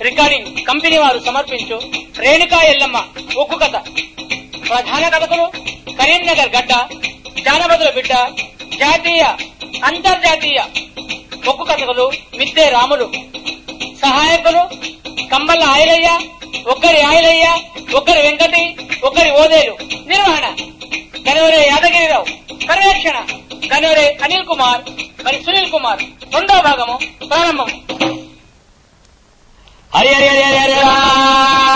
Recording company వారు సమర్పించు రేణుకా ఎల్లమ్మ ఒక్కు కథ ప్రధాన కథకులు కరీంనగర్ గడ్డ జానపదుల బిడ్డ జాతీయ అంతర్జాతీయ ఒక్కు కథకులు మిద్దె రాములు సహాయకులు కంబల్ల ఆయలయ్య ఒక్కరి ఆయలయ్య ఒక్కరి వెంకటి ఒక్కరి ఓదేలు నిర్వహణ గనవరే యాదగిరిరావు పర్యవేక్షణ గనవరే అనిల్ కుమార్ మరి సునీల్ కుమార్ రెండో భాగము ప్రారంభం హరి హరి హరి హరి హరి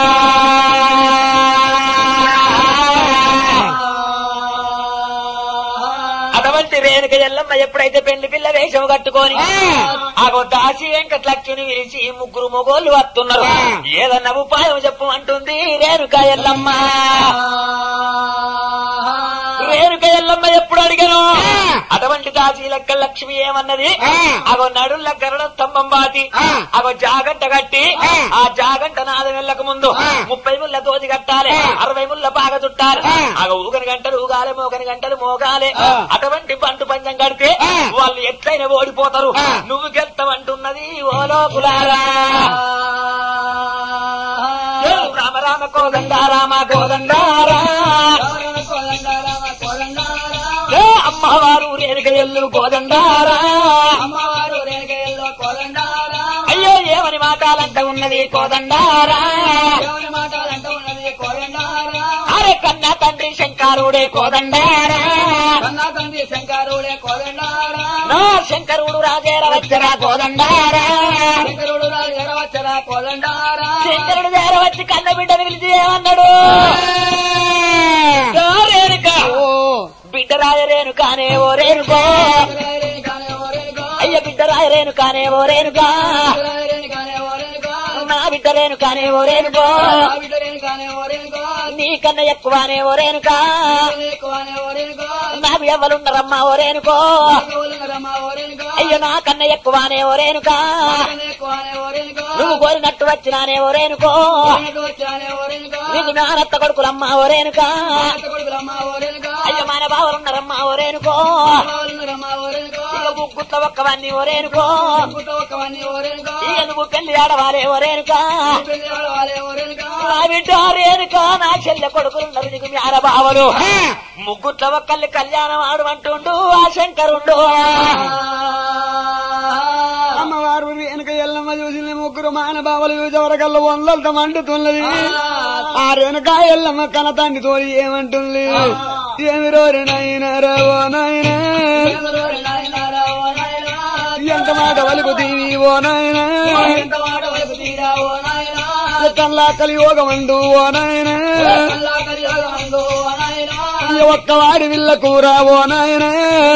అటువంటి రేణుక ఎల్లమ్మ ఎప్పుడైతే పెళ్లి పిల్ల వేషం కట్టుకొని ఆగో దాసి వెంకటలక్ష్మిని విరిచి ముగ్గురు మొగోళ్ళు వస్తున్నారు ఏదన్నా ఉపాయం చెప్పు అంటుంది రేణుక ఎల్లమ్మ రేణుక ఎల్లమ్మ ఎప్పుడు అడిగాను అటువంటి దాసి లెక్క లక్ష్మి ఏమన్నది అగో నడుల్ల గరుడ స్తంభం బాతి అగో జాగంట కట్టి ఆ జాగంట నాద వెళ్ళక ముందు ముప్పై ముళ్ళ దోతి కట్టాలి అరవై ముళ్ళ బాగా చుట్టాలి అగో ఊగని గంటలు ఊగాలి మోగని గంటలు మోగాలి అటువంటి బంటు పంచం కడితే వాళ్ళు ఎట్లయినా ఓడిపోతారు నువ్వు గెలుతావంటున్నది ఓ లోపులారా రామ రామ కోదండ రామ కోదండారా ఏ అమ్మవారు రేణుక ఎల్లు కోదండారా అయ్యో ఏమని మాటాలంట ఉన్నది కోదండారా అరే కన్నా తండ్రి శంకరుడే కోదండారా శంకరుడే కోదండారా నా శంకరుడు రాజేర వచ్చరా కోదండారా శంకరుడు ఎరవచ్చరా కోదండారా శంకరుడు దేర వచ్చి కన్న బిడ్డను పిలిచి ఏమన్నాడు ఓ రేణుక బిడ్డ రాయ రేణుకానే ఓ రేణుకో అయ్య బిడ్డ రాయ రేణుకానే ఓ రేణుకా నా బిడ్డ రేణుకానే ఓ రేణుకో నీ కన్న ఎక్కువనే ఓ రేణుకా నా ఎవరున్నారమ్మా ఓ రేణుకో అయ్యో నా కన్న ఎక్కువనే ఓ రేణుకా నువ్వు కోరినట్టు వచ్చినానే ఓ రేణుకో నీకు నానత్త కొడుకులమ్మా ఓ రేణుకా అయ్యో మన బావలున్నారమ్మా ఓ రేణుకో ఇక ముగ్గుట్ల ఒక్కవన్నీ ఓ రేణుకో ఇక నువ్వు పెళ్లి ఆడవాలే ఓ రేణుకా నా బిడ్డ రేణుకా నా చెల్లె కొడుకులున్నారు నీకు మీ ఆడబావలు ముగ్గుట్ల ఒక్కల్ని కళ్యాణం ఆడమంటుండు ఆ శంకరుండు అమ్మవారు వెనుక ఎల్లమ్మ చూసింది ముగ్గురు మానబావలు చూసి వరకల్లా వందలతో మండుతున్నది ఆ వెనుక ఎల్లమ్మ కన తండ్రి తోడి ఏమంటుంది ఏమి రోరి నాయన ఓ నాయన ఎంత మాట వలుకు తీవి ఓ నాయన కల్లా కలియోగమండు ఓ నాయన ఒక్కవాడి విల్ల కూర ఓ నాయన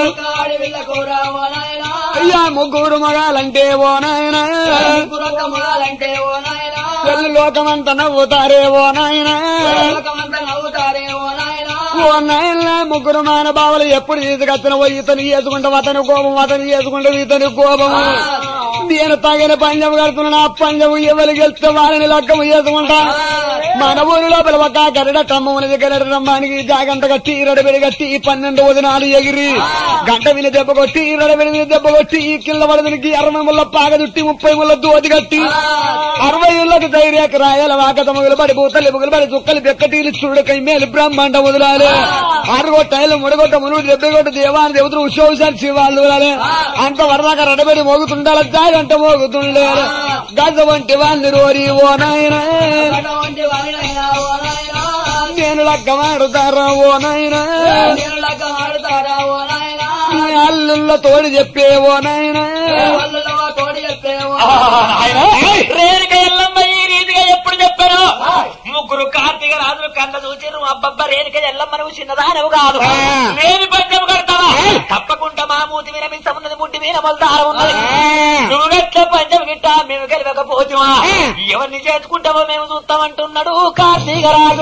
అయ్యా ముగ్గురు మగాలంటే ఓ నాయన మొదలంటే ఓ నాయనా పెళ్లి లోకమంతా నవ్వుతారే ఓ నాయన లోకమంతా నవ్వుతారే ఓ నాయనా ఓ నాయన ముగ్గురు మాన బావలు ఎప్పుడు తీసుకొచ్చిన ఇతను చేసుకుంటాం అతని కోపం అతను చేసుకుంటాం ఇతని కోపం నేను తగిన పంజం కడుతున్నాను ఆ పంజం ఎవరికి వెళ్తే వారిని లక్కము చేసుకుంటా మన ఊరి లోపల ఒక గరడ టమ్మని గరడ రమ్మానికి జాగంట కట్టి రడబెడి కట్టి పన్నెండు వదినాలు ఎగిరి గంట విని దెబ్బ కొట్టి రడబెడి విని దెబ్బ కొట్టి ఈ కింద పడదనికి అరవై ముళ్ళ పాగ చుట్టి ముప్పై ముళ్ళ దోతి కట్టి అరవై ఏళ్ళకి ధైర్యక రాయాల వాకత మొగలు పడి బూతలు మొగలు పడి చుక్కలు బెక్కటీలు చూడకై మేలు బ్రహ్మాండ వదిలాలి ఆరుగొట్టాయిలు ముడగొట్ట మునుడు దెబ్బగొట్ట దేవాన్ని దేవతలు ఉత్సవించాలి శివాళ్ళు వదిలాలి అంత వరదాకా రడబెడి మోగుతుండాలి దారి అంట మోగుతుండాలి గజ వంటి వాళ్ళని రోరి ఓ నాయన అటువంటి వాడినైనా ఓ నాయనా నేను లగ్గమాడుతారా ఓ నాయన నేను లెక్క ఆడుతారా ఓ నాయనా నీ అల్లుళ్ళ తోడి చెప్పే ఓ నాయన వాళ్ళలో తోడి చెప్పే ఓ రేణుక ఎల్లమ్మ ఈ రీతిగా ఎప్పుడు చెప్పాను ముగ్గురు కార్తీక రాజులు కన్న చూచిరు అబ్బబ్బ రేణుక ఎల్లమ్మ నువ్వు చిన్నదానవు కాదు నేను పంచం కడతావా తప్పకుండా మా మూతి మీద మించ ఉన్నది ముట్టి మీద మొలదారం ఉన్నది నువ్వు ఎట్లా పంచం గిట్టా మేము గెలవకపోతుమా ఎవరిని చేసుకుంటావో మేము చూస్తామంటున్నాడు కార్తీక రాజు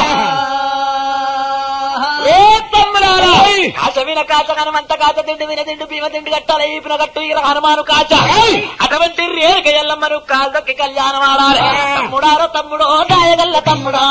ఏ తమ్ముడారా కాచ విన కాచ హనుమంత కాచ తిండి విన తిండి భీమ తిండి కట్టాల ఈపిన కట్టు ఇలా హనుమాను కాచ అటువంటి రేరుక ఎల్లమ్మను కాళ్ళకి కళ్యాణం ఆడాలి తమ్ముడారో తమ్ముడో దాయగల్ల తమ్ముడా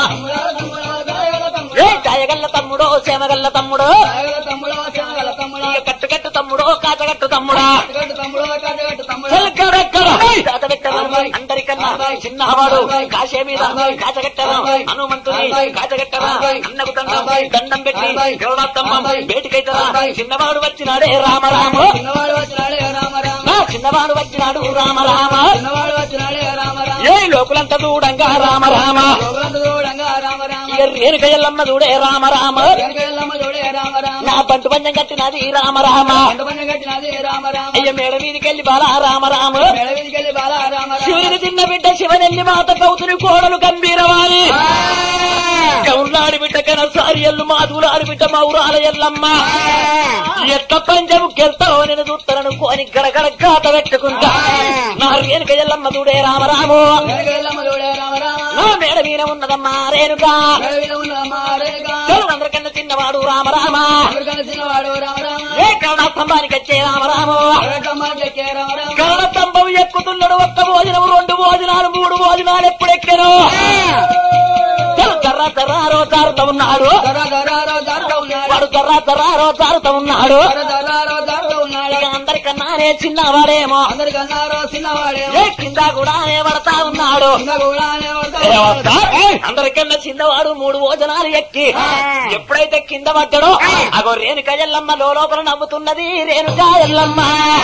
ఏ దాయగల్ల తమ్ముడో సేమగల్ల తమ్ముడో తమ్ముడు తమ్ముడు ఇక కట్టు కట్టు తమ్ముడో కాచ కట్టు తమ్ముడా తమ్ముడు తమ్ముడు చెల్కరెక్కర దాత పెట్టడం అందరికన్నా చిన్నవాడు కాశే మీద కాచగట్టడం హనుమంతుని కాచగట్టడం అన్నకు దండం దండం పెట్టి గరుడత్తమ్మ బేటికైతరా చిన్నవాడు వచ్చినాడే రామరామ చిన్నవాడు వచ్చినాడే రామ రామ నా చిన్నవాడు వచ్చినాడు రామరామ చిన్నవాడు వచ్చినాడే రామ రామ ఏ లోకులంతా దూడంగా రామరామ లోకంత దూడంగా రామ రామ ఇక రేణుక ఎల్లమ్మ దూడే రామరామ వెనకెళ్ళమ్మ చూడే రామ రామ నా బంటు పంచం కట్టినది రామరామ పంటపండి కట్టినది రామ రామ అయ్య మేడ మీదికెళ్ళి బాల రామరామ మెడవిదికెళ్ళి బాల రామ రామ శివునికి చిన్న బిడ్డ శివనెల్లి మాత కౌతుని కోడలు గంభీరవాలి కౌలాడి బిడ్డ కనసారి ఎల్లు మాధులాడి బిడ్డ మౌరాల ఎల్లమ్మ ఎట్ట పంచము కెళ్తావు నేను చూస్తాను కోని గడగడ గాత పెట్టుకుంటా నా రేణుక ఎల్లమ్మ దూడే రామరాము వెనకెళ్ళమ్మ చూడే రామ రామ నా మేడ మీద ఉన్నదమ్మా రేణుక మెడవిద ఉన్నమ్మ రేగా చెడు అందరికన్నా చిన్నవాడు రామరామ ఎవరికైనా చిన్నవాడు రామ రామ ఏ కరుణ స్తంభానికి వచ్చే రామరాము ఎవరికమ్మ చెక్కే రామ రామ కరుణ స్తంభం ఎక్కుతున్నాడు ఒక్క భోజనం రెండు భోజనాలు మూడు భోజనాలు ఎప్పుడెక్కాను చెడు కర్ర కర్రారో జారుతా ఉన్నాడు దర దరారో దారుతా ఉన్నాడు వాడు కర్ర కర్రారో జారుతా ఉన్నాడు దర దరారో దారుతా ఉన్నాడు ఇక అందరికన్నానే చిన్నవాడేమో అందరికన్నారో చిన్నవాడే ఏ కింద కూడా పడతా ఉన్నాడు కింద కూడా ఏ వస్తా? అందరికన్నా చిన్నవాడు మూడు భోజనాలు ఎక్కి ఎప్పుడైతే కింద పడ్డాడో అగో రేణుక ఎల్లమ్మ లోపల నవ్వుతున్నది రేణుక ఎల్లమ్మ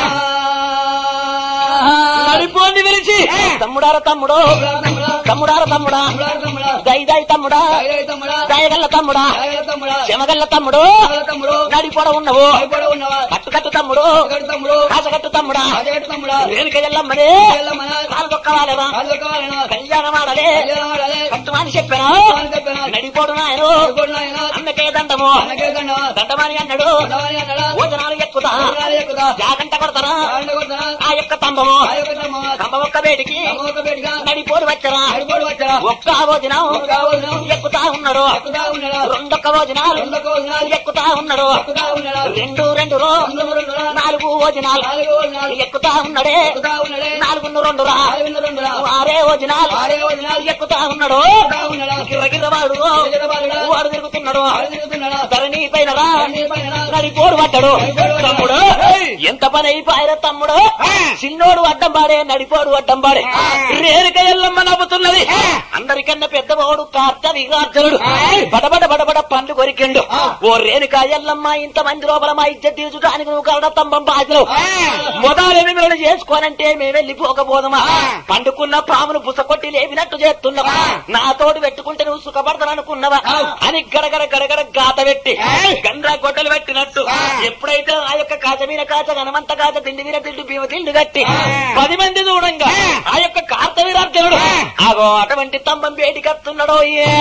నడిపోండి పిలిచి తమ్ముడార తమ్ముడు తమ్ముడార తమ్ముడా దైదాయి తమ్ముడా దయగల్ల తమ్ముడా చెమగల్ల తమ్ముడు నడిపోడ ఉన్నవు కట్టు కట్టు తమ్ముడు కాసగట్టు తమ్ముడా రేణుక ఎల్లమ్మనే కాలు దొక్కవాలేవా కళ్యాణం ఆడలే కట్టుమని చెప్పాను నడిపోడు నాయను అన్నకే దండము దండమని అన్నాడు భోజనాలు ఎక్కుతా జాగంట కొడతారా ఆ యొక్క స్తంభము స్తంభం ఒక్క వేడికి నడిపోడు వచ్చరా ఒక్క భోజనం ఎక్కుతా ఉన్నాడు రెండొక్క భోజనాలు ఎక్కుతా ఉన్నాడు రెండు రెండు రో నాలుగు భోజనాలు ఎక్కుతా ఉన్నాడే నాలుగు రెండు రా ఆరే భోజనాలు ఎక్కుతా ఉన్నాడు గిర్రగిర్రవాడు వాడు తిరుగుతున్నాడు ధరణి పైన రా నడిపోడు పడ్డాడు తమ్ముడు ఎంత పని అయిపోయారు తమ్ముడు చిన్నోడు అడ్డం పాడే నడిపోడు అడ్డం పాడే రేణుక ఎల్లమ్మ నవ్వుతున్నది అందరికన్నా పెద్దవాడు కార్తవిగార్జనుడు బడబడ బడబడ పండ్లు కొరికిండు ఓ రేణుక ఎల్లమ్మ ఇంత మంది లోపల మా ఇజ్జ తీర్చడానికి నువ్వు కరడ స్తంభం బాధ్యులు మొదలు మిమ్మల్ని చేసుకోనంటే మేము వెళ్ళిపోకపోదమా పండుకున్న పామును బుసకొట్టి లేపినట్టు చేస్తున్నావా నా తోడు పెట్టుకుంటే నువ్వు సుఖపడతాననుకున్నావా అని గడగడ గడగడ గాత పెట్టి గండ్రా గొడ్డలు పెట్టినట్టు ఎప్పుడైతే ఆ యొక్క కాచ మీద కాచ హనుమంత కాచ తిండి మీద తిండి భీమ తిండి కట్టి పది మంది చూడంగా ఆ యొక్క కార్తవీరార్జునుడు ఆగో అటువంటి స్తంభం బేటి కత్తున్నాడో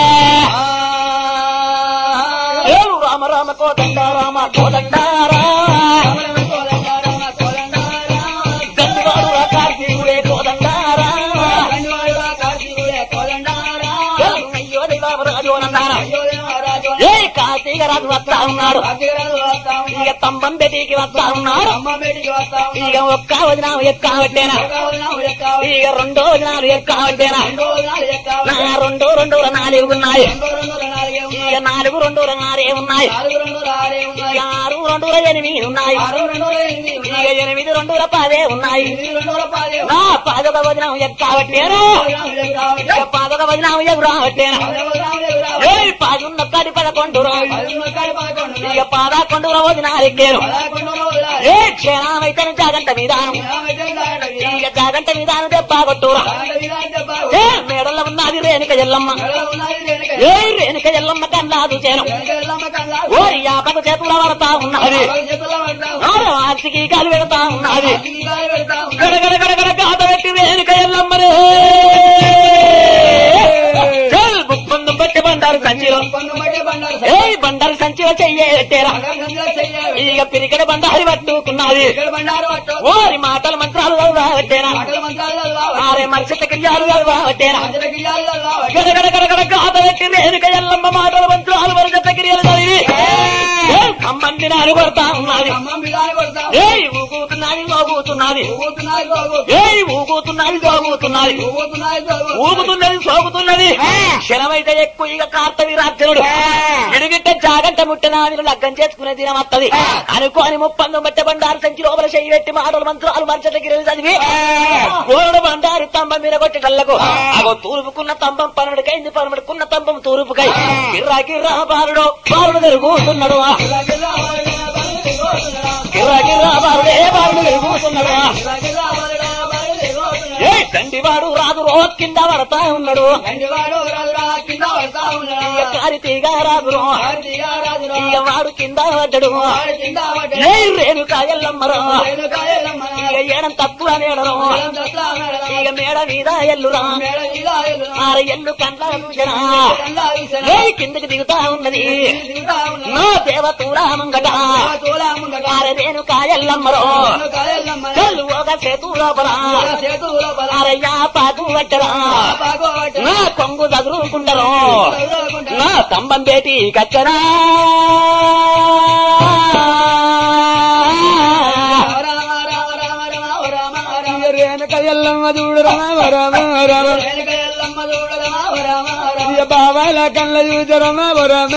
ఏలు రామ రామ కోదండ రామ కోదండారా దండువాడు రా కార్తీకుడే కోదండారా ఏలు అయ్యో దైవామరాజు అన్నారా ఏ కార్తీక రాజు వస్తా ఉన్నాడు ఇక స్తంభం బెటికి వస్తా ఉన్నాడు ఇక ఒక్క వదినాము ఎక్కావట్టేనా ఇక రెండో వదినాలు ఎక్కావట్టేనా నా రెండు రెండు నాలుగు ఉన్నాయి ఇక నాలుగు రెండు నాలుగే ఉన్నాయి ఇక ఆరు రెండు ఎనిమిది ఉన్నాయి ఇక ఎనిమిది రెండు పదే ఉన్నాయి నా పాదక వదినం ఎక్కావట్టేనా ఇక పాదక వదినం ఎగురావట్టేనా ఏ పాదున్న కడి పదకొండు ఇక పాదకొండు వదినాలు ఎక్కారు ఏ క్షణమైతే జాగంట విధానం ఇక జాగంట విధానం దెబ్బగొట్టురా ఏ మేడల్లో ఉన్నది రేణుక ఎల్లమ్మ ఏ రేణుక ఎల్లమ్మ కన్నాదు చేను ఓరి యాపకు చేతుల పడతా ఉన్నది ఆరో ఆర్తికి కాలు పెడతా ఉన్నది గడగడ గడగడ గాత పెట్టి రేణుక ఎల్లమ్మరే చల్ బుక్కుందు బట్టి బండారు సంచిలో ఏ బండారు సంచిలో చెయ్యేటేరా ఇక పిరికడ బండారి పట్టుకున్నది ఓరి మాటల మంత్రాలు చదవబట్టేనా ఆరే మనిషి క్రియాలు చదవబట్టేనా గడగడ గడగడ గాత పెట్టి రేణుక ఎల్లమ్మ మాటల మంత్రాలు వరగత క్రియలు చదివి ఏ సంబంధి నాని కొడతా ఉన్నది అమ్మ బిడాని కొడతా ఏయ్ ఊగుతున్నది సోగుతున్నది ఊగుతున్నాయి గోగు ఏయ్ ఊగుతున్నది సోగుతున్నది ఊగుతున్నాయి గోగు ఊగుతున్నది సోగుతున్నది క్షణమైతే ఎక్కువ ఇక కార్తవి రాక్షనుడు ఎడుగిట్ట జాగంట ముట్టిన మీరు లగ్గం చేసుకునే దినం వత్తది అనుకోని ముప్పందం బట్ట బండారు సంచి లోపల చెయ్యి పెట్టి మాటలు మంత్రాలు మంచట్ల గిరి చదివి కోరడు బండారు స్తంభం మీద కొట్టి కళ్ళకు అగో తూర్పుకున్న స్తంభం పనుడికైంది పనుడుకున్న స్తంభం తూర్పుకై గిర్రా గిర్రా బాలుడు బాలుడు తిరుగుతున్నాడు గిర్రా గిర్రా బాలుడే బాలుడు తిరుగుతున్నాడు ఏ తండ్రివాడు రాదు రో కింద పడతా ఉన్నాడు ఇక కారితీగా రాదు రో ఇక వాడు కింద పడ్డడు ఏ రేణుక ఎల్లమ్మరో ఇక ఏడం తక్కువ నేడరు ఇక మేడ మీద ఎల్లురా ఆర ఎల్లు కండ్ల చూసరా ఏ కిందకి దిగుతా ఉన్నది నా దేవతూరా మంగట ఆర రేణుక ఎల్లమ్మరో కళ్ళు ఒక సేతు లోపల అరయ్యా పాకు పట్టరా నా కొంగు చదురుకుంటారు నా స్తంభం బేటి కచ్చరా రేణుక ఎల్లమ్మ చూడు రామ రామ రామ ఇక బాబాల కళ్ళ చూసి రమ రామ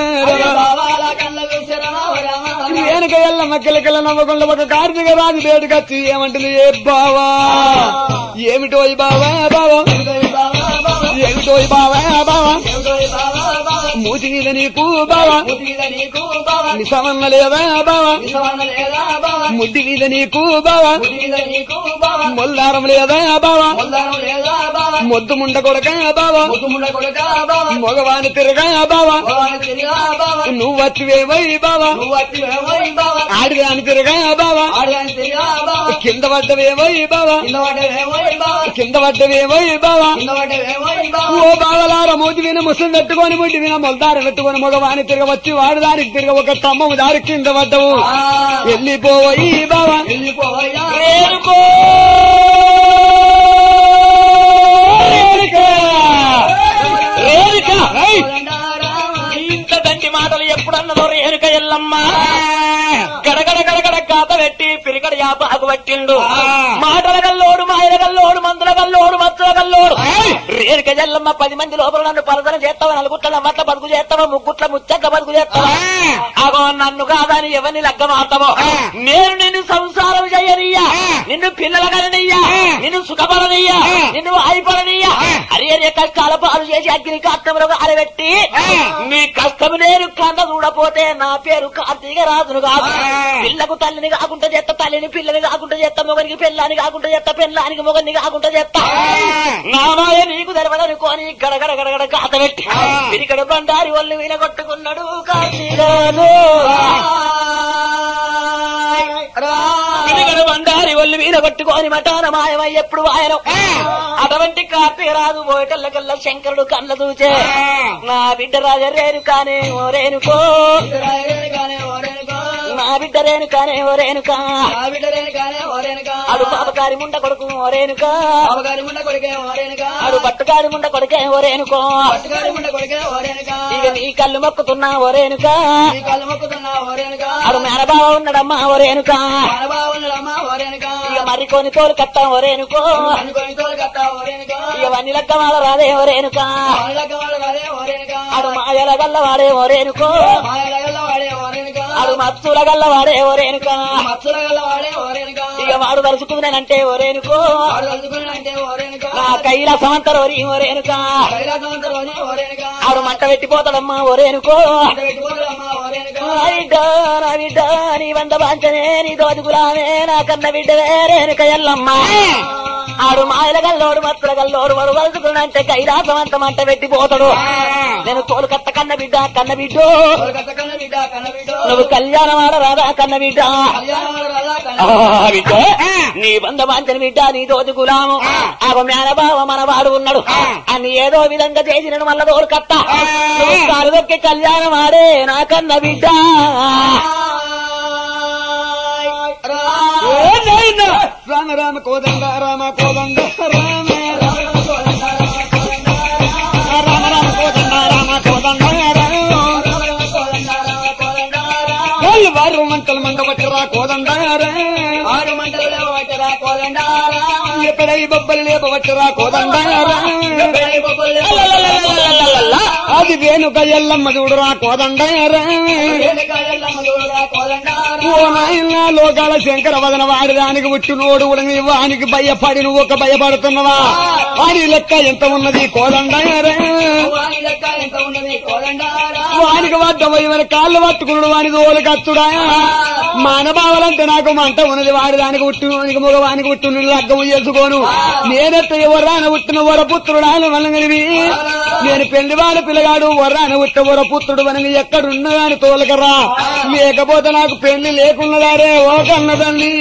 రామ రేణుక ఎల్లమ్మ కిలకిల నవ్వకుండా ఒక కార్తీక రాజు బయటకొచ్చి ఏమంటుంది ఏ బావా ఏమిటో ఈ బావా బావా ఏమిటో ఈ బావా బావా మూతి మీద నీకు బావా నిసమన్న లేదా బావా ముడ్డి మీద నీకు బావా మొల్లారం లేదా బావా మొద్దు ముండ కొడక బావా మగవాని తిరగా బావా నువ్వు వచ్చివేవై బావా ఆడిదాని తిరగా బావా కింద పడ్డవేవై బావా కింద పడ్డవేవై బావా ఓ బావలార మూతి విన ముసలి పెట్టుకొని ముడ్డి విన మొలదార పెట్టుకొని మగవాని తిరగ వచ్చి వాడు దానికి తిరగ ఒక స్తంభం దారి కింద పడ్డవు వెళ్ళిపోయి బావా రేణుకో రేణుక రేణుక ఏయ్! ఇంత దండి మాటలు ఎప్పుడన్నదో రేణుక ఎల్లమ్మ గడగడ గడగడ కాత పెట్టి పిరిగడ యాపాకు పట్టిండు మాటల గల్లోడు మాయల గల్లోడు మందుల గల్లోడు మత్తుల గల్లోడు రేణుక ఎల్లమ్మ పది మంది లోపల నన్ను పరదన చేస్తావా నలుగుట్ల మట్ల బతుకు చేస్తావా ముగ్గుట్ల ముచ్చక్క బతుకు చేస్తావా అగో నన్ను కాదని ఎవరిని లగ్గమాడతావో నేను నిన్ను సంసారం చేయనయ్యా నిన్ను పిల్లల కలనయ్యా నిన్ను సుఖపడనయ్యా నిన్ను ఆయిపడనయ్యా అరే అరే కష్టాల పాలు చేసి అగ్ని కాష్టంలో అరబెట్టి నీ కష్టము నేను కంద చూడపోతే నా పేరు కార్తీక రాజును కాదు పిల్లకు తల్లిని కాకుండా చేస్తా తల్లిని పిల్లని కాకుండా చేస్తా మొగనికి పెళ్ళాని కాకుండా చేస్తా పెళ్ళానికి మొగని కాకుండా చేస్తా నామాయ నీకు తెలవదనుకోని గడగడ గడగడ కాత పెట్టి పిరికడ బండారి ఒళ్ళు వినగొట్టుకున్నాడు కార్తీక రాజు పిరికడ బండారి ఒళ్ళు మీద కొట్టుకొని మటాన మాయమై ఎప్పుడు ఆయన అటువంటి కార్తీక రాజు పోయేటల్లకల్లా శంకరుడు కళ్ళ చూచే నా బిడ్డ రాజ రేణు కానే ఓ రేణుకో నా బిడ్డ రేణు కానే ఓ రేణుకా అడు పాపకారి ముండ కొడుకు ఓ రేణుకా అడు పట్టుకారి ముండ కొడుకే ఓ రేణుకో ఇక నీ కళ్ళు మొక్కుతున్నా ఓ రేణుకా అడు మేనబావ ఉన్నాడమ్మా ఓ రేణుకా ఇక మరికొని తోలు కట్టా ఓ రేణుకో ఇక వన్ని లెక్క వాళ్ళ రాదే ఓ రేణుకా అడు మాయల గల్ల వాడే ఓ రేణుకో అడు మత్తుల గల్ల వాడే ఓ రేణుకా ఇక వాడు తలుచుకున్నానంటే ఓ రేణుకో నా కైలా సమంతరోరి ఓ రేణుకా ఆడు మంట పెట్టిపోతాడమ్మా ఓ రేణుకో నా బిడ్డ నా బిడ్డ నీ వంద బాంచనే నీ దోదుకురామే నా కన్న బిడ్డ రేణుక ఎల్లమ్మ ఆడు మాయల గల్లోడు మత్తుల గల్లోడు వాడు వలుచుకున్నంటే కైలాసం అంత మంట పెట్టిపోతాడు నేను కోలుకత్త కన్న బిడ్డ కన్న బిడ్డో నువ్వు కళ్యాణం ఆడరాదా కన్న బిడ్డ ఆ, బిడ్డ నీ బంధ బాంచని బిడ్డ నీ తోటి గులాము ఆగో మేనబావ మనవాడు ఉన్నాడు అని ఏదో విధంగా చేసిన మళ్ళా దోరుకత్త నువ్వు కాలు దొక్కి కళ్యాణం ఆడే నా కన్న బిడ్డ ఏ నాయనా? రామ రామ కోదండ రామ కోదండ రామ రామ రామ కోదండ రామ కోదండ రామ ఆరు మంటలు మంట పట్టరా కోదండారా ఆరు మంటలు లేవటరా కోదండారా ఎక్కడై బొబ్బలు లేపవచ్చరా కోదండారా పెళ్ళి బొబ్బలు అలలలలలలలల. అది వేణుక ఎల్లమ్మ చూడురా కోదండారా వెనకాలెల్లమ్మ చూడరా కోదండారా ఓ నాయన లోకాల శంకర వదన వాడి దానికి పుట్టినోడు ఉడని వానికి భయపడి నువ్వు ఒక భయపడుతున్నవా వాడి లెక్క ఎంత ఉన్నది కోదండారా వాని లెక్క ఎంత ఉన్నది కోదండారా వానికి వద్ద పోయి కాళ్ళు పట్టుకున్నాడు వాని దోలు కత్తుడా మానభావాలంటే నాకు మంట ఉన్నది వాడి దానికి పుట్టినోనికి మగవానికి పుట్టిన లగ్గము చేసుకోను నేనెత్త ఎవర్రాన పుట్టిన వర పుత్రుడు ఆయన వనగలివి నేను పెళ్లి వాడి పిల్లగాడు వర్రాన పుట్ట వర పుత్రుడు వనగ ఎక్కడున్నదాని తోలకరా లేకపోతే నాకు పెళ్లి లేకున్నదారే ఓ కన్నదండి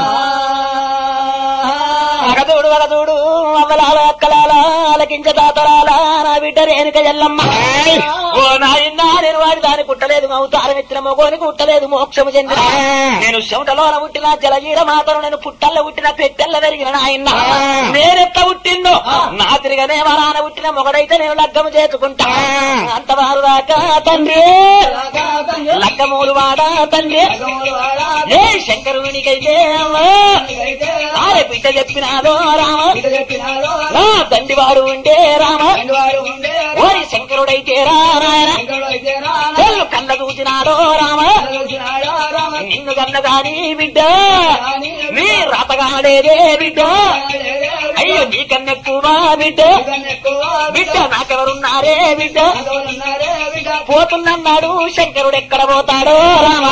అగదూడు అగదూడు అవ్వలాల అక్కలాల ఆలకించ తాతలాల నా బిడ్డ రేణుక ఎల్లమ్మ ఓ నాయన నేను వాడి దాని పుట్టలేదు అవతారం ఎత్తిన మొగోని పుట్టలేదు మోక్షము చెందిన నేను చెమటలోన పుట్టిన జలజీర మాతను నేను పుట్టల్ల పుట్టిన పెట్టెల్ల పెరిగిన నాయన నేనెట్ట పుట్టిందో నా తిరిగనే వరాన పుట్టిన మొగడైతే నేను లగ్గము చేసుకుంటా అంతవారు దాకా తండ్రి లగ్గమూలు వాడా తండ్రి ఏ శంకరునికైతే అమ్మా ఆరే బిడ్డ చెప్పినాదో రామ నా తండ్రివాడు ఉండే రామ ఓరి శంకరుడైతే రా నాయన చెల్లు కళ్ళ చూసినాడో రామ నిన్ను కన్న గాని బిడ్డ నీ రాతగాడేదే బిడ్డ అయ్యో నీకన్నెక్కువా బిడ్డ బిడ్డ నాకెవరున్నారే బిడ్డ పోతున్నన్నాడు శంకరుడు ఎక్కడ పోతాడో రామ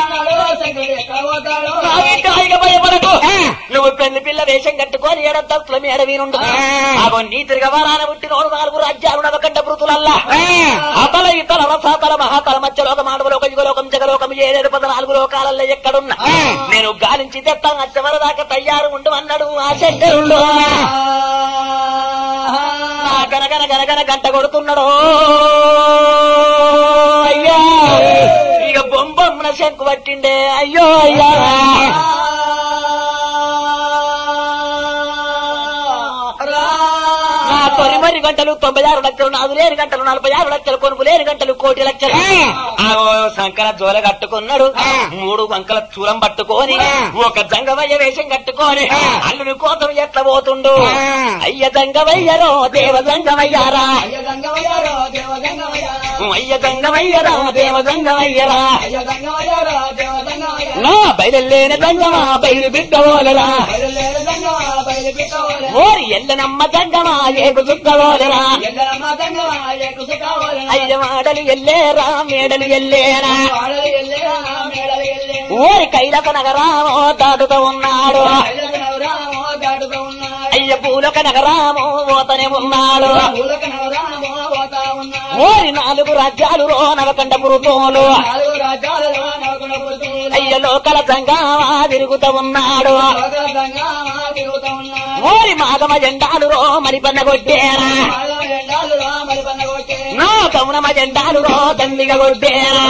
నా బిడ్డ ఇక భయపడకు నువ్వు పెళ్లి పిల్ల వేషం కట్టుకొని ఏడంతస్తుల మేడ వీనుండు అగో నీ తిరగవారాన పుట్టినోడు నాలుగు రాజ్యాలు నవకండ మృతులల్లా అతల ఇతల రసాతల మహాతల మధ్యలోక మానవలోక యుగలోకం జగలోకం ఏడేడు పదనాలుగు లోకాలలో ఎక్కడున్నా నేను గాలించి తెస్తాను అచ్చవర దాకా తయారు ఉండు అన్నాడు ఆ శంకరుడు ఆ గనగన గనగన గంట కొడుతున్నాడు అయ్యా ఇక బొంబొమ్మన శంకు పట్టిండే అయ్యో అయ్యా నా తొలిమరి గంటలు తొంభై ఆరు లక్షలు నాలుగు లేని గంటలు నలభై ఆరు లక్షలు కొనుపు లేని గంటలు కోటి లక్షలు ఆ ఓ శంకర జోల కట్టుకున్నాడు మూడు వంకల చూలం పట్టుకొని ఒక జంగవయ్య వేషం కట్టుకొని అల్లుని కోసం ఎట్ల పోతుండు అయ్య జంగవయ్యరో దేవ జంగవయ్యారా అయ్య జంగవయ్యరా దేవ జంగవయ్యరా నా బయలులేని జంగమా బయలు బిడ్డవోలరా ఓరి ఎల్లనమ్మ జంగమా ఏగు చుక్కవోలరా అయ్య మాడలు ఎల్లేరా మేడలు ఎల్లేరా ఓరి కైలక నగరామో దాటుతూ ఉన్నాడు అయ్య పూలక నగరామో ఓతనే ఉన్నాడు ఓరి నాలుగు రాజ్యాలు రో నవకండ పురుతోలు అయ్య లోకల జంగామా తిరుగుతూ ఉన్నాడు ఓరి మాగమ జెండాలు రో మరి పన్న కొట్టేరా నా కౌనమ జెండాలు రో దండిగా కొట్టేరా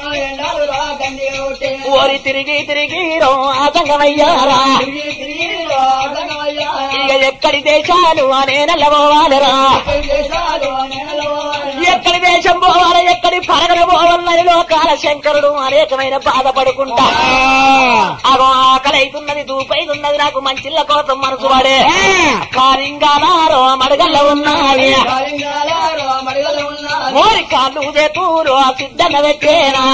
ఓరి తిరిగి తిరిగి రో ఆతంగమయ్యారా ఇక ఎక్కడి దేశాలు అనే నల్లబోవాలరా ఎక్కడి దేశం పోవాలి ఎక్కడి పరగల పోవాలని లోకాల శంకరుడు అనేకమైన బాధపడుకుంటా అగో ఆకలి అవుతున్నది దూపైతున్నది నాకు మంచిళ్ళ కోసం మనసు పడే కారింగాలారో మడగల్ల ఉన్నాయి మోరి కాళ్ళు చేతులు ఆ సిద్ధంగా పెట్టేనా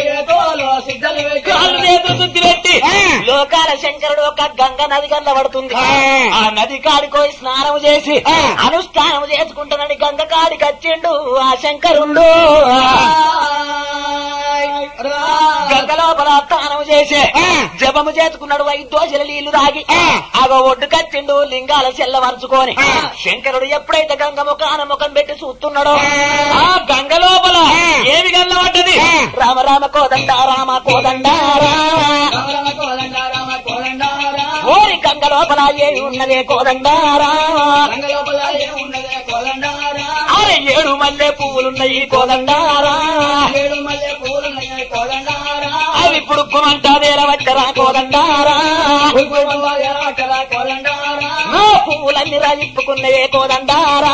కాళ్ళు చేతులు శుద్ధి పెట్టి లోకాల శంకరుడు ఒక గంగ నది గల్ల పడుతుంది ఆ నది కాడికోయి స్నానం చేసి అనుష్ఠానం చేసుకుంటున్నాడు గంగ కాడికి వచ్చిండు ఆ శంకరుండు గంగ లోపల స్నానం చేసి జపము చేసుకున్నాడు ఐదు దోశల నీళ్లు తాగి అగో ఒడ్డు కచ్చిండు లింగాల చెల్లవరుచుకొని శంకరుడు ఎప్పుడైతే గంగ ముఖాన ముఖం పెట్టి చూస్తున్నాడో ఆ గంగ లోపల ఏమి గల్లబడ్డది రామ రామ కోదండ రామ కోదండ ఓరి గంగ లోపల ఏమి ఉన్నదే కోదండారా అరే ఏడు మల్లె పువ్వులున్నాయి కోదండారా అవి ఇప్పుడు కుమంటా వేల వచ్చరా కోదండారా నా పువ్వులన్నీ రాజిప్పుకున్నాయే కోదండారా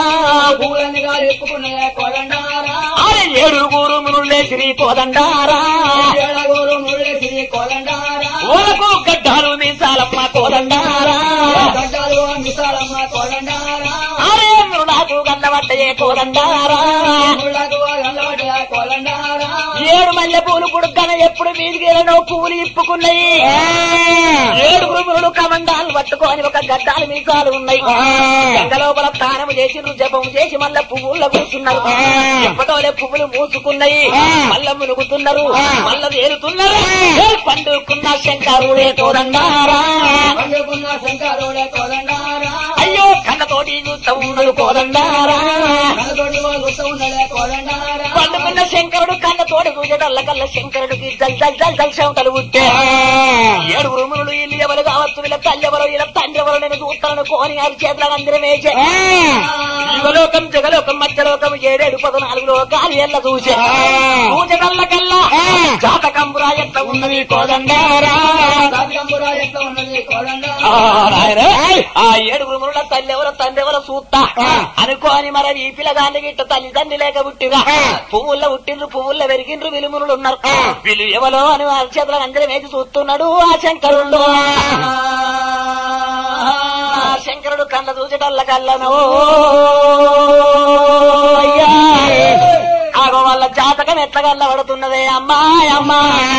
అరే ఏడుగురు మునులే శ్రీ కోదండారా ఓలకు గడ్డాలు మీసాలమ్మ కోదండారా గడ్డాలు మిసాలమ్మ కోదండారా అరే నాకు గండబట్టయే కోదండారా ముళ్ళకు గల్లబడ్డ కోదండారా ఏడు మల్లె పూలు పుడుకన ఎప్పుడు మీదిగేలనో పూలు ఇప్పుకున్నాయి ఏడు గురుములు కమండాలు పట్టుకొని ఒక గడ్డాలు మీసాలు ఉన్నాయి గంగ లోపల స్నానం చేసి జపం చేసి మళ్ళా పువ్వుల్లో కూర్చున్నారు ఎప్పటోలే పువ్వులు మూసుకున్నాయి మళ్ళా మునుగుతున్నారు మళ్ళా వేరుతున్నారు ఏ పండుకున్న శంకరుడే కోదండారా పండుకున్న శంకరుడే కోదండారా అయ్యో కన్నతోటి చూస్తా ఉన్నాడు కోదండారా కనతోటి గుర్తు ఉన్నడే కోదండారా పండుకున్న శంకరుడు కన్నతోటి చూసేటల్ల కల్ల శంకరుడికి జల్ జల్ జల్ జల్ చెమటలు పుట్టే ఏడుగురు మునులు ఇల్లు ఎవరు కావచ్చు వీళ్ళ తల్లి ఎవరు వీళ్ళ తండ్రి ఎవరు నేను చూస్తాను కోని గారి చేతులను అందరం వేసే యుగలోకం జగలోకం మధ్యలోకం ఏడేడు పదనాలుగు లోకాలు ఎల్ల చూసే చూచగల్ల కల్లా జాతకంబురా ఎట్లా ఉన్నది కోదండారా రాజకంబురా ఎట్లా ఉన్నది కోదండారా ఆ, నాయనా, ఆ ఏడుగురు మునుల తల్లి ఎవరో తండ్రి ఎవరో చూస్తా అనుకోని మరి ఈ పిల్లగాన్ని గిట్ట తల్లి తండ్రి లేక పుట్టిరా పువ్వుల్లో పుట్టిండ్రు పువ్వుల్లో పెరిగిండ్రు విలుమునులు ఉన్నారు వీళ్ళు ఎవరో అని వారి చేతుల అందరం వేసి చూస్తున్నాడు ఆ శంకరుడు ఆ శంకరుడు కళ్ళ చూచటల్ల కళ్ళను అయ్యా ఆగో వాళ్ళ జాతకం ఎట్లా కళ్ళబడుతున్నదే అమ్మాయి అమ్మా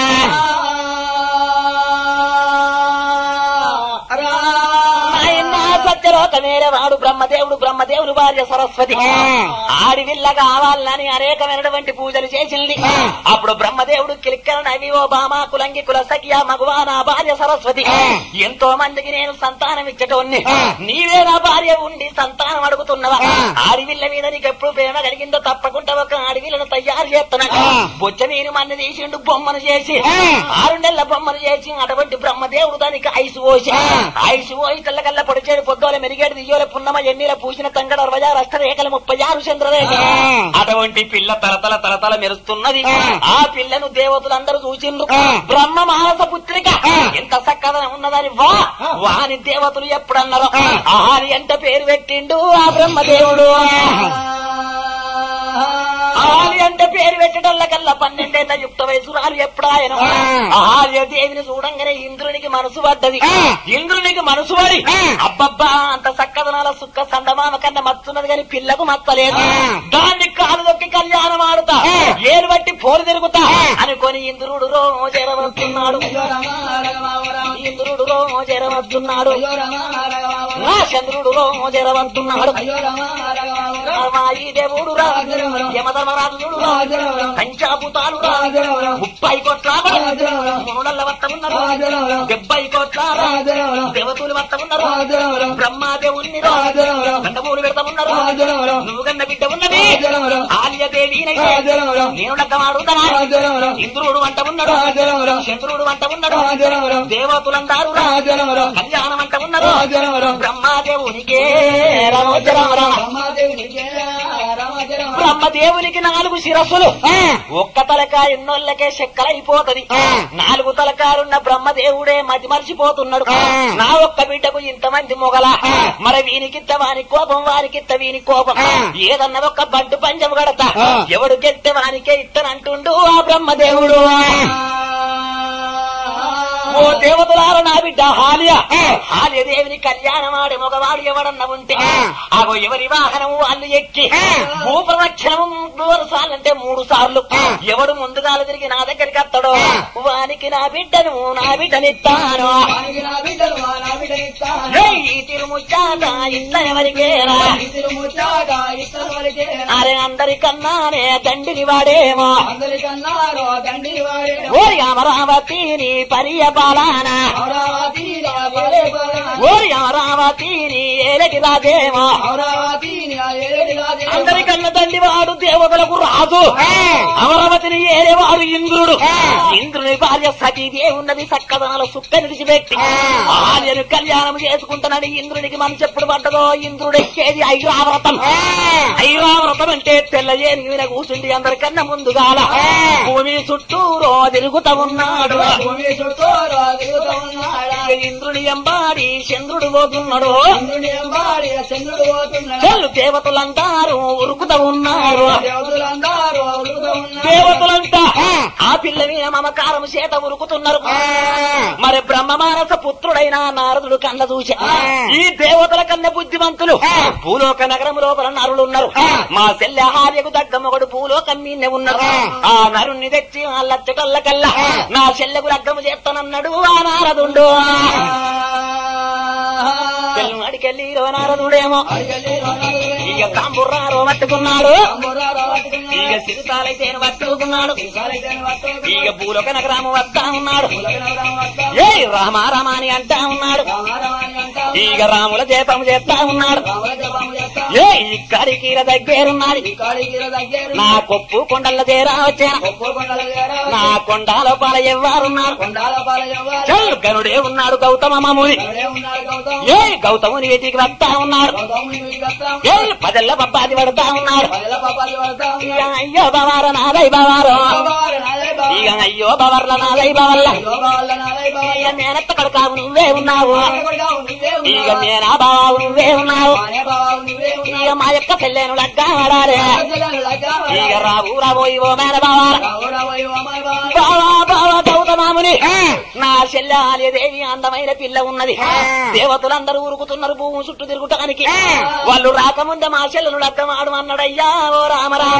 ఆయన సత్యలోకమేరే వాడు బ్రహ్మదేవుడు బ్రహ్మదేవుడు భార్య సరస్వతి ఆడివిల్ల కావాలని అనేకమైనటువంటి పూజలు చేసింది అప్పుడు బ్రహ్మదేవుడు కిలిక్కర నవివో బామా కులంగి కుల సఖియా మగువా నా భార్య సరస్వతి ఎంతో మందికి నేను సంతానం ఇచ్చటోన్ని నీవే నా భార్య ఉండి సంతానం అడుగుతున్నవా ఆడివిల్ల మీద నీకు ఎప్పుడు ప్రేమ కలిగిందో తప్పకుండా ఒక ఆడివిల్లను తయారు చేస్తున్నా బొచ్చ మీరు మన్ని తీసిండు బొమ్మను చేసి ఆరు నెలల బొమ్మను చేసి అటువంటి బ్రహ్మదేవుడు దానికి ఐసు పోసి ఐసు పోయి తెల్లకల్ల పొడిచేడు పొద్దుల మెరిగేడు దియ్యోల పున్నమ ఎన్నిల పూసిన తంగడ అరవై ఆరు అష్టరేఖలు ముప్పై ఆరు చంద్రరేఖ అటువంటి పిల్ల తలతల తలతల మెరుస్తున్నది ఆ పిల్లను దేవతలందరూ చూసిండ్రు బ్రహ్మ మానస పుత్రిక ఎంత చక్కగా ఉన్నదని వా వాని దేవతలు ఎప్పుడన్నారు ఆని ఎంత పేరు పెట్టిండు ఆ బ్రహ్మదేవుడు ఆలి అంటే పేరు పెట్టడం కల్లా పన్నెండేళ్ల యుక్త వయసురాలు ఎప్పుడాయన ఆర్య దేవిని చూడంగానే ఇంద్రునికి మనసు పడ్డది ఇంద్రునికి మనసు పడి అబ్బబ్బా అంత చక్కదనాల సుక్క సందమామ కన్నా మత్తున్నది కానీ పిల్లకు మత్తలేదు దాన్ని కాలు దొక్కి కళ్యాణం ఆడుతా ఏలు బట్టి పోరు తిరుగుతా అనుకొని ఇంద్రుడు రోజెరవస్తున్నాడు ఇంద్రుడు రోజెరవస్తున్నాడు నా చంద్రుడు రోజెరవంతున్నాడు ఈ దేవుడు రా యమధర్మరాజుడు రా పంచాభూతాలు రా ముప్పై కోట్ల మునుడల్ల వట్ట ఉన్నారు డెబ్బై కోట్ల దేవతలు వట్ట ఉన్నారు బ్రహ్మాదేవుని రా గండమూలు పెడతా ఉన్నారు నువ్వు గన్న బిడ్డ ఉన్నది ఆర్యదేవి నేను లగ్గమాడుతానా ఇంద్రుడు వంట ఉన్నాడు చంద్రుడు వంట ఉన్నాడు దేవతలందారు రా కళ్యాణం అంట ఉన్నారు బ్రహ్మాదేవునికే రామోజరామరా బ్రహ్మదేవునికి నాలుగు శిరస్సులు ఒక్క తలకాయ ఉన్నోళ్ళకే చెక్కలైపోతది నాలుగు తలకాయలున్న బ్రహ్మదేవుడే మతి మర్చిపోతున్నాడు నా ఒక్క బిడ్డకు ఇంతమంది మొగల మరి వీనికిత్త వాని కోపం వానికిత్త వీని కోపం ఏదన్నా ఒక్క బంటు పంచం కడతా ఎవడు గెలితే వానికే ఇత్తనంటుండు ఆ బ్రహ్మదేవుడు ఓ దేవతలార నా బిడ్డ హాలియ హాలియ దేవిని కళ్యాణం ఆడే మగవాడు ఎవడన్నా ఉంటే ఆగో ఎవరి వాహనం వాళ్ళు ఎక్కి భూప్రదక్షిణం మూడు సార్లు అంటే మూడు సార్లు ఎవడు ముందుగాలు తిరిగి నా దగ్గరికి వస్తాడో వానికి నా బిడ్డను నా బిడ్డనిస్తాను ఏయ్, ఈ తిరుముచ్చాట ఇట్లా ఎవరికేరా అరే అందరికన్నానే దండిని వాడేమో అందరికన్నారో దండి వాడే ఓరి అమరావతి నీ పరియ బాలానా అమరావతి పడే ఓరి అమరావతి నీ ఏలటి రాజేమో అమరావతి ఏడు రాజే అందరికన్నా తండ్రి వాడు దేవతలకు రాజు అమరావతిని ఏరేవాడు ఇంద్రుడు ఇంద్రుని భార్య సతీదే ఉన్నది సక్కదనాల సుక్క నిలిచిపెట్టి భార్యను కళ్యాణం చేసుకుంటానని ఇంద్రునికి మనసు ఎప్పుడు పడ్డదో ఇంద్రుడు ఎక్కేది ఐరావ్రతం ఐరావ్రతం అంటే తెల్లజేని మీద కూర్చుండి అందరికన్నా ముందుగాల భూమి చుట్టూ రోజు తిరుగుతా ఉన్నాడు భూమి చుట్టూ తిరుగుతూ ఉన్నాడా ఇంద్రుని ఎంబాడి చంద్రుడు పోతున్నాడు చంద్రుని ఎంబాడి చంద్రుడు పోతున్నాడా చెల్లు దేవతలంటారు ఉరుకుతా ఉన్నారు దేవతలందరూ ఉరుకుతూ ఉన్నారు. దేవతలంతా ఆ పిల్ల మీద మమకారం చేత ఉరుకుతున్నారు మరి బ్రహ్మ మానస పుత్రుడైన నారదుడు కన్న చూసా ఈ దేవతల కన్న బుద్ధిమంతులు భూలోక నగరం లోపల నరులు ఉన్నారు మా చెల్లె హార్యకు దగ్గ మొగడు భూలోకం మీనే ఉన్నారు ఆ నరుణ్ణి తెచ్చి అల్లచ్చటల్ల కల్లా నా చెల్లెకు లగ్గము చేస్తానన్నాడు ఆ నారదుండు చెల్లు అడికెళ్ళి రో నారదుడేమో అడిగెళ్ళి రోనాలు ఇక తాంబుర్రారో పట్టుకున్నాడు అంబురాలు పట్టుకున్నారు. ఇక సిరితాలైతే పట్టుకున్నాడు ఈసారైతేనే పట్టుకున్నారు. ఇక భూలోక నగరాము వస్తా ఉన్నాడు ఉలగనవరం వస్తా. ఏ రామ రామ అని అంటా ఉన్నాడు రామారామాని అంటాం. ఇక రాముల జపం చేస్తా ఉన్నాడు రాముల జపము చేస్తాం. ఏ ఇక్కడికి ఈర దగ్గరున్నది ఈ కాళీగిరి దగ్గర నా కొప్పు కొండల చేరా వచ్చాను ఒక్కో కొండల దగ్గర నా కొండాల పాల ఎవ్వారున్నారు కొండాల పాలయ్యవారు. చల్ గనుడే ఉన్నాడు గౌతమ మాముని ఎవరే ఉన్నారు గౌతమ్? ఏ గౌతముని వీటికి వస్తా ఉన్నాడు గౌతముని వీడికి వస్తాం. ఏ పదెల్ల బబ్బాది పడతా ఉన్నాడు పదల పాపాలు పడతాం. ఇక అయ్యో బవార నాదై బవారో బాబాలు నాదే బాబా. ఇక అయ్యో బవర్ల నాదై బవర్ల యోగాల నాదే బాబా. ఇక మేనత్త కడకావు నువ్వే ఉన్నావు కొడుకా నువ్వే ఇక ఉన్నావా? మేనా బావు నువ్వే ఉన్నావు మానే బాబా నువ్వే ఉన్నావా? ఇక మా యొక్క పెళ్ళేను లగ్గాడారే రాజులను లగ్గావా? ఇక రావు రాబోయి ఓ మేన బావార రావురావోయ్ అమ్మాయి బాబా. బావా బావా గౌతమాముని నా చెల్లెదేవి అందమైన పిల్ల ఉన్నది దేవతలందరూ ఉరుకుతున్నారు భూమి చుట్టూ తిరుగుటానికి వాళ్ళు రాకముందే మా చెల్లెను లగ్గమాడు అన్నాడయ్యా ఓ రామ రామ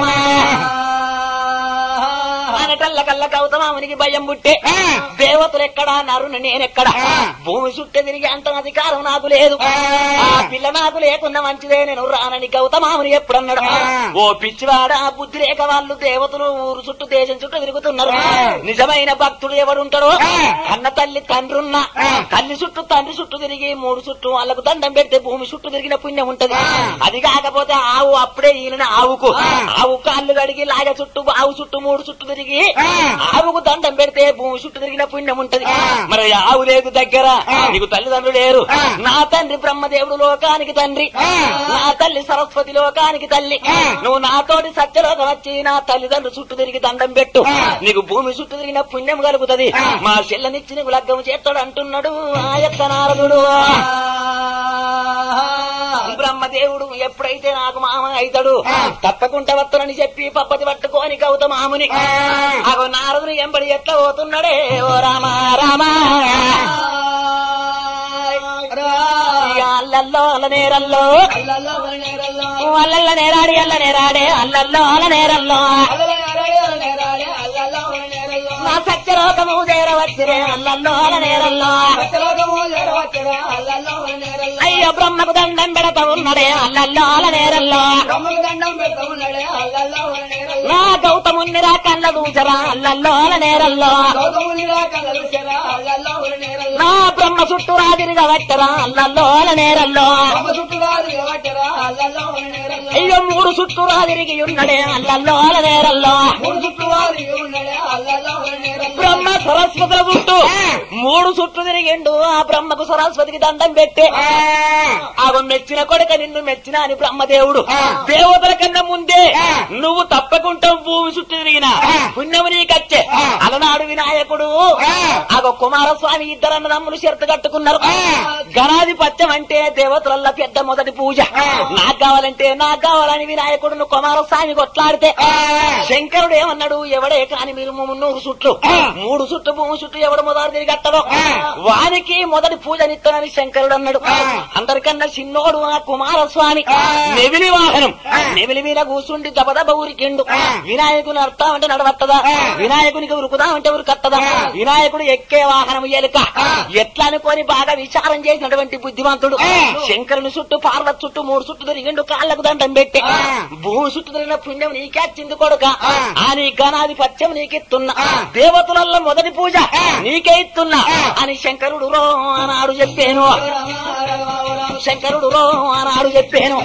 అనటల్ల కల్ల గౌతమామునికి భయం పుట్టే దేవతలు ఎక్కడా నరుని నేనెక్కడ భూమి చుట్టూ తిరిగి అంత అధికారం నాకు లేదు ఆ పిల్ల నాకు లేకున్నా మంచిదే నేను రానని గౌతమాముని ఎప్పుడన్నాడు ఓ పిచ్చివాడా బుద్ధి లేక వాళ్ళు దేవతలు ఊరు చుట్టూ దేశం చుట్టూ తిరుగుతున్నారు నిజమైన భక్తుడు ఎవడుంటాడో అన్న తల్లి తండ్రున్న తల్లి చుట్టూ తండ్రి చుట్టూ తిరిగి మూడు చుట్టూ వాళ్ళకు దండం పెడితే భూమి చుట్టూ తిరిగిన పుణ్యం ఉంటది అది కాకపోతే ఆవు అప్పుడే ఈయన ఆవుకు ఆవు కాళ్ళు కడిగి లాగ చుట్టూ ఆవు చుట్టూ మూడు చుట్టూ తిరిగి ఆవుకు దండం పెడితే భూమి చుట్టూ తిరిగిన పుణ్యం ఉంటది మరి ఆవు లేదు దగ్గర నీకు తల్లిదండ్రులు లేరు నా తండ్రి బ్రహ్మదేవుడు లోకానికి తండ్రి నా తల్లి సరస్వతి లోకానికి తల్లి నువ్వు నాతోటి సత్యలోకం వచ్చి నా తల్లిదండ్రులు చుట్టూ తిరిగి దండం పెట్టు నీకు భూమి చుట్టూ తిరిగిన పుణ్యం కలుగుతది మా చెల్లనిచ్చి నీకు లగ్గం చేస్తాడు అంటున్నాడు ఆ యొక్క నారదుడు బ్రహ్మదేవుడు ఎప్పుడైతే నాకు మామ అవుతాడు తప్పకుండా వస్తానని చెప్పి పప్పతి పట్టుకొని గౌతమాముని అగో నారదుని ఎంబడి ఎట్లా పోతున్నాడే ఓ రామ రామ ఇక అల్లల్లో అల్ల నేరల్లో అల్లల్లో నేరల్లో అల్లల్ల నేరాడి అల్ల నేరాడే అల్లల్లో అల్ల నేరల్లో అల్లల్లో నేరాడే నేరాడే అల్లల్లో నేరల్లో నా సత్యలోకము చేరవచ్చిరే అల్లల్లో అల్ల నేరల్లో సత్యలోకము చేరవచ్చరా అల్లల్లో నేరల్లో అయ్యో బ్రహ్మకు దండం పెడతా ఉన్నడే అల్లల్లో అల్ల నేరల్లో బ్రహ్మకు దండం పెడతా ఉన్నాడే అల్లల్లో నేరల్లో నా గౌతముని రా కళ్ళ దూచరా అల్లల్లో అల్ల నేరల్లో గౌతముని కళ్ళలు చెరా అల్లల్లో నేరల్లో నా బ్రహ్మ చుట్టూ రాదిరిగా వచ్చరా అల్లల్లో అల్ల నేరల్లో బ్రహ్మ చుట్టుగారు ఎవట్టరా అల్లల్లో నేరల్లో అయ్యో మూడు చుట్టూ రాదిరిగి ఉన్నడే అల్లల్లో అల్ల నేరల్లో మూడు చుట్టువారు ఉన్నాడే అల్లల్లో నేరల్లో బ్రహ్మ సరస్వతుల చుట్టూ మూడు చుట్టూ తిరిగిండు ఆ బ్రహ్మకు సరస్వతికి దండం పెట్టి ఆమె మెచ్చిన కొడుక నిన్ను మెచ్చిన అని బ్రహ్మదేవుడు దేవతల కన్నా ముందే నువ్వు తప్పకుండా భూమి చుట్టూ తిరిగిన పుణ్యము నీకచ్చే అలనాడు వినాయకుడు ఆగో కుమారస్వామి ఇద్దరు అన్నదమ్ములు షరతు కట్టుకున్నారు గణాధిపత్యం అంటే దేవతలల్ల పెద్ద మొదటి పూజ నాకు కావాలంటే నాకు కావాలని వినాయకుడును కుమారస్వామి కొట్లాడితే శంకరుడు ఏమన్నాడు ఎవడే కాని మీరు మున్నూరు చుట్లు మూడు చుట్టు భూమి చుట్టూ ఎవడు మొదటి తిరిగి కట్టదో వానికి మొదటి పూజనిస్తానని శంకరుడు అన్నాడు అందరికన్నా చిన్నోడు ఆ కుమారస్వామి నెవిలి వాహనం నెవిలి మీద కూర్చుండి దబదబ ఊరికిండు వినాయకుని అర్థమంటే నడవత్తదా వినాయకునికి ఉరుకుదామంటే ఉరుకత్తదా వినాయకుడు ఎక్కే వాహనం ఎలుక ఎట్లా అనుకొని బాగా విచారం చేసినటువంటి బుద్ధిమంతుడు శంకరుని చుట్టూ పార్వతి చుట్టూ మూడు చుట్టూ తిరిగిండు కాళ్ళకు దండం పెట్టి భూమి చుట్టూ తిరిగిన పుణ్యం నీకేచ్చింది కొడుక ఆ నీ గణాధిపత్యం నీకిస్తున్నా దేవతలలో మొదటి పూజ నీకే ఇస్తున్నా అని శంకరుడు రో అన్నాడు చెప్పాను శంకరుడు రో అన్నాడు చెప్పాను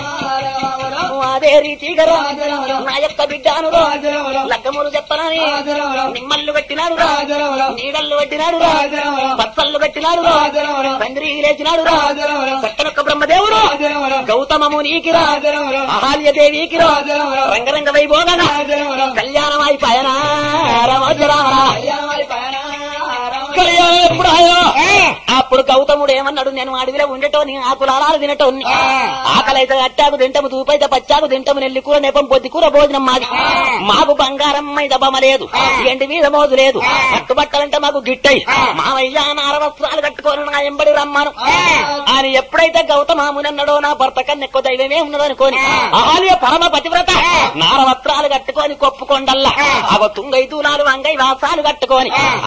అదే రీతిగా రో, నా యొక్క బిడ్డాను రో లగ్గములు చెప్పనని నిమ్మల్లు పెట్టినాడు రా నీడల్లు పెట్టినాడు రా పచ్చళ్ళు పెట్టినాడు రా తండ్రి లేచినాడు రా సక్కనొక్క బ్రహ్మదేవుడు గౌతమము నీకి రా అహాల్య దేవికి రా రంగరంగ వైభోగన కళ్యాణమై పయన రమోజరామరా కళ్యాణం ఎప్పుడు ఆయో అప్పుడు అప్పుడు గౌతముడు ఏమన్నాడు నేను అడవిలో ఉండేటోని ఆకులారాలు తినటోని ఆకలైతే అట్టాకు తింటము తూపైతే పచ్చాకు తింటము నెల్లి కూర నెపం పొద్దు కూర భోజనం మాది మాకు బంగారం మీద బొమ్మ లేదు ఎండి మీద మోజు లేదు కట్టుబట్టలంటే మాకు గిట్టయి మావయ్య నార వస్త్రాలు కట్టుకొని నా ఎంబడి రమ్మను అని ఎప్పుడైతే గౌతమామునన్నాడో నా భర్త కన్నా ఎక్కువ దైవమే ఉన్నదనుకోని ఆలయ పరమ పతివ్రత నార వస్త్రాలు కట్టుకొని కొప్పుకొండల్లా అవ తుంగై దూలాలు వంగై వాసాలు కట్టుకొని